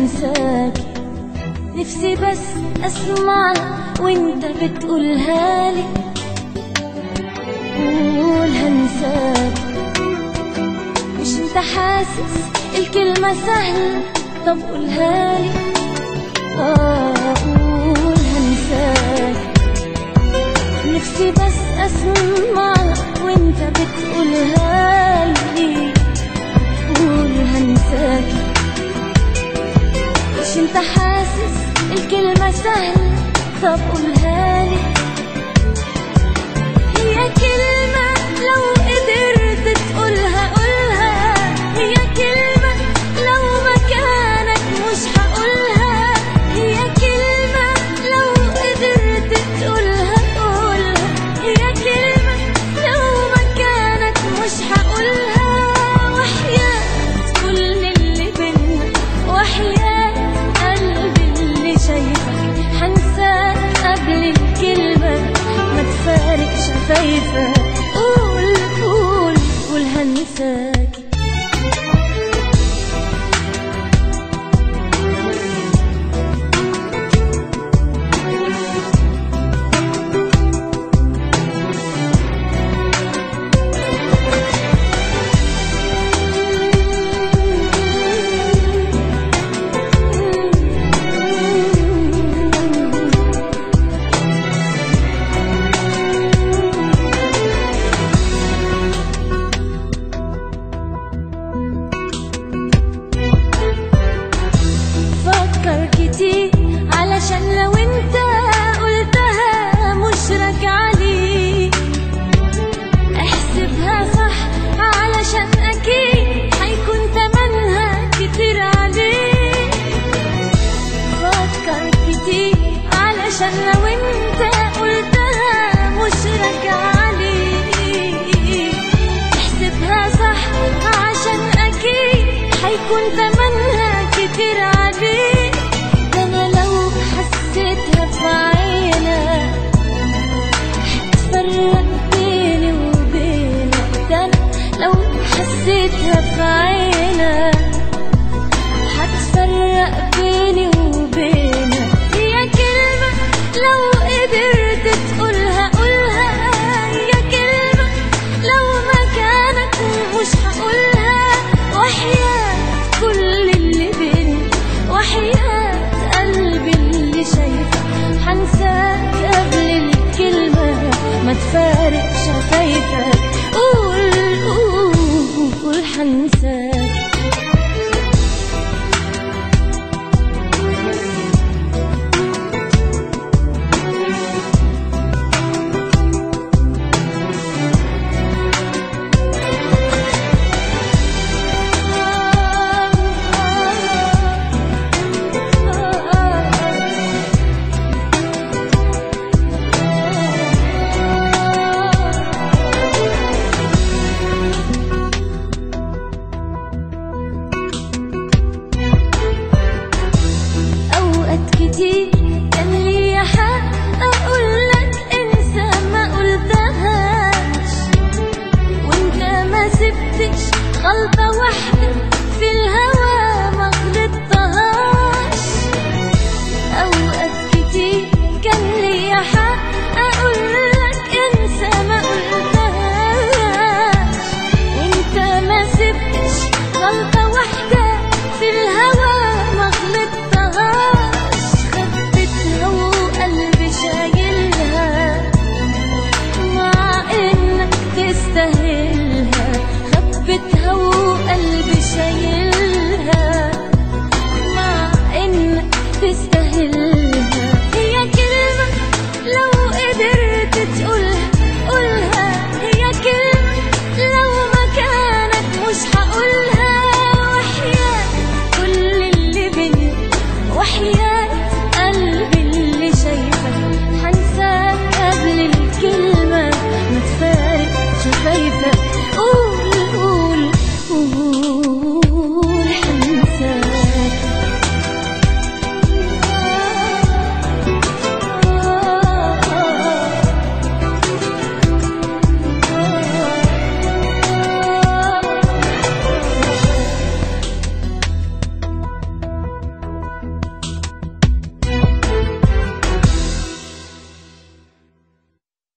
هنساكي نفسي بس اسمعها وانت بتقولها لي قول هنساكي مش انت حاسس الكلمة سهلة طب قولها لي آه قول هنساك نفسي بس اسمعها وانت بتقولها لي قول هنساك مش انت حاسس الكلمة سهلة طب قولها لي هي كلمة لو قدرت تقولها قولها هي كلمة لو مكانك مش هقولها هي كلمة لو قدرت تقولها قولها هي كلمة لو مكانك مش هقولها وحياة كل اللي بينا وحياة قلبي اللي شايفك هنساك قبل الكلمة ما تفارق شفايفك قول قول قول هنساك فكر كتير علشان لو انت قلتها مش راجعة لي احسبها صح علشان اكيد هيكون تمنها كتير عليك فكر كتير علشان لو انت قلتها مش راجعة لي احسبها صح عشان اكيد هيكون تمنها كتير عليك ده انا لو حسيتها في عينك هتفرق بيني وبينك ده انا لو حسيتها في عينك هتفرق بيني وبينك هي كلمة لو قدرت تقولها قولها هي كلمة لو مكانك مش هقولها وحياة كل اللي بيني وحياة قلبي اللي شايفك هنساك قبل الكلمة ما تفارق شفايفك قول قول قول هنساك أوقات كتير